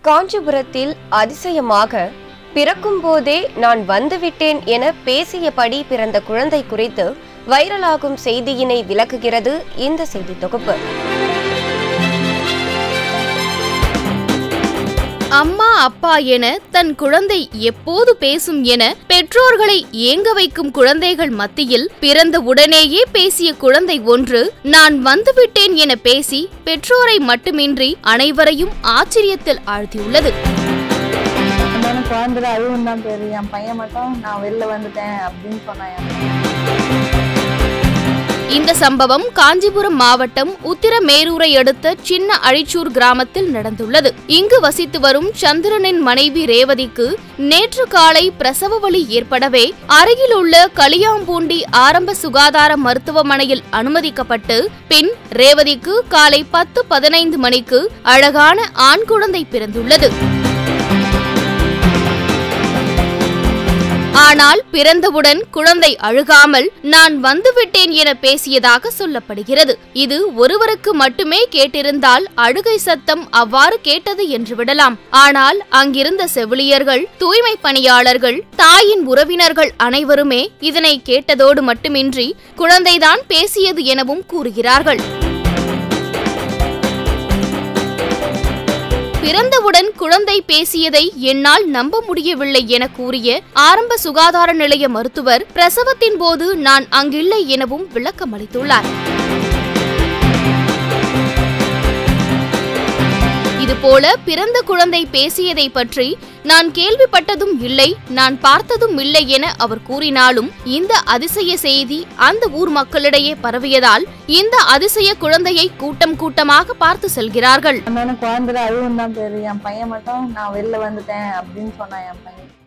காஞ்சிபுரத்தில் அதிசயமாக பிறக்கும்போதே நான் வந்துவிட்டேன் என பேசியபடி பிறந்த குழந்தை குறித்து வைரலாகும் செய்தியினை விளக்குகிறது இந்த செய்தி தொகுப்பு அம்மா அப்பா என தன் குழந்தை எப்போது பேசும் என பெற்றோர்களை ஏங்க வைக்கும் குழந்தைகள் மத்தியில் பிறந்த உடனேயே பேசிய குழந்தை ஒன்று நான் வந்துவிட்டேன் என பேசி பெற்றோரை மட்டுமின்றி அனைவரையும் ஆச்சரியத்தில் ஆழ்த்தியுள்ளது இருந்தாலும் குழந்தை அழுவும் தான் பேரு என் பையன் மட்டும் நான் வெளில வந்துட்டேன் அப்படின்னு சொன்னான் என் பையன். இந்த சம்பவம் காஞ்சிபுரம் மாவட்டம் உத்திரமேரூரை அடுத்த சின்ன அழிச்சூர் கிராமத்தில் நடந்துள்ளது இங்கு வசித்து வரும் சந்திரனின் மனைவி ரேவதிக்கு நேற்று காலை பிரசவ வலி ஏற்படவே அருகில் உள்ள களியாம்பூண்டி ஆரம்ப சுகாதார மருத்துவமனையில் அனுமதிக்கப்பட்டு பின் ரேவதிக்கு காலை பத்து பதினைந்து மணிக்கு அழகான ஆண் குழந்தை பிறந்துள்ளது ஆனால் பிறந்தவுடன் குழந்தை அழுகாமல் நான் வந்துவிட்டேன் என பேசியதாக சொல்லப்படுகிறது இது ஒருவருக்கு மட்டுமே கேட்டிருந்தால் அழுகை சத்தம் அவ்வாறு கேட்டது என்று விடலாம் ஆனால் அங்கிருந்த செவிலியர்கள் தூய்மை பணியாளர்கள் தாயின் உறவினர்கள் அனைவருமே இதனை கேட்டதோடு மட்டுமின்றி குழந்தைதான் பேசியது எனவும் கூறுகிறார்கள் பிறந்தவுடன் குழந்தை பேசியதை என்னால் நம்ப முடியவில்லை என கூறிய ஆரம்ப சுகாதார நிலைய மருத்துவர் பிரசவத்தின் போது நான் அங்கில்லை எனவும் விளக்கமளித்துள்ளார் இதுபோல பிறந்த குழந்தை பேசியதை பற்றி நான் கேள்விப்பட்டதும் இல்லை நான் பார்த்ததும் இல்லை என அவர் கூறினாலும் இந்த அதிசய செய்தி அந்த ஊர் மக்களிடையே பரவியதால் இந்த அதிசய குழந்தையை கூட்டம் கூட்டமாக பார்த்து செல்கிறார்கள் இருந்தாலும் குழந்தை அழுவும் தான் பேரு என் பையன் மட்டும் நான் வெளில வந்துட்டேன் அப்படின்னு சொன்னான் என் பையன்